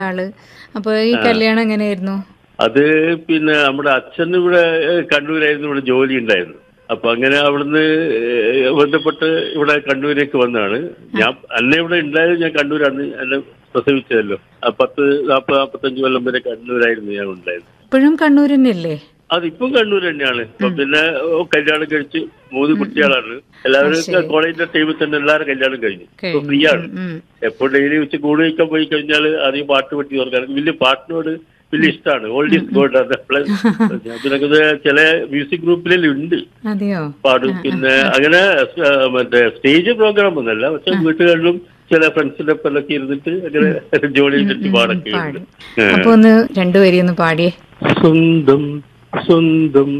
ആള് അപ്പൊ ഈ കല്യാണം എങ്ങനെയായിരുന്നു അത് പിന്നെ നമ്മുടെ അച്ഛൻ ഇവിടെ ഏഹ്, കണ്ണൂരായിരുന്നു ഇവിടെ ജോലി ഉണ്ടായിരുന്നു അപ്പൊ അങ്ങനെ അവിടുന്ന് ഏഹ്, ബന്ധപ്പെട്ട് ഇവിടെ കണ്ണൂരേക്ക് വന്നതാണ് ഞാൻ അന്നെ ഇവിടെ ഉണ്ടായത് ഞാൻ കണ്ണൂരാണ് എന്നെ പ്രസവിച്ചതല്ലോ ആ പത്ത് നാൽപ്പത് നാൽപ്പത്തഞ്ച് കൊല്ലം വരെ കണ്ണൂരായിരുന്നു ഞാൻ ഉണ്ടായത് ഇപ്പോഴും കണ്ണൂർ തന്നെയല്ലേ അതിപ്പം കണ്ണൂർ തന്നെയാണ് ഇപ്പൊ പിന്നെ ഓ, കല്യാണം കഴിച്ച് മൂന്ന് കുട്ടികളാണ് എല്ലാവരും കോളേജിന്റെ ടീമിൽ തന്നെ എല്ലാവരും കല്യാണം കഴിഞ്ഞു ഇപ്പൊ ഫ്രീ ആണ് ഉം. എപ്പോൾ ഡെയിലി ഉച്ച കൂടി കഴിക്കാൻ പോയി കഴിഞ്ഞാൽ ആദ്യം പാട്ട് പറ്റി തുറക്കാൻ വലിയ പാട്ടിനോട് വലിയ ഇഷ്ടമാണ് ഓൾഡ് ഈസ് ഗോഡ് അതിനൊക്കെ ചില മ്യൂസിക് ഗ്രൂപ്പിലെല്ലാം ഉണ്ട് അതെയോ പാടും പിന്നെ അങ്ങനെ സ്- ആ, മറ്റേ സ്റ്റേജ് പ്രോഗ്രാം ഒന്നല്ല പക്ഷെ വീട്ടുകളിലും ചില ഫ്രണ്ട്സിന്റെ ഒപ്പം ഒക്കെ ഇരുന്നിട്ട് അങ്ങനെ ജോലി ചെയ്തിട്ട് പാടൊക്കെ ഉണ്ട് അപ്പൊ ഒന്ന് രണ്ടുപേരെയും ഒന്ന് പാടിയേ സ്വന്തം സ്വന്തം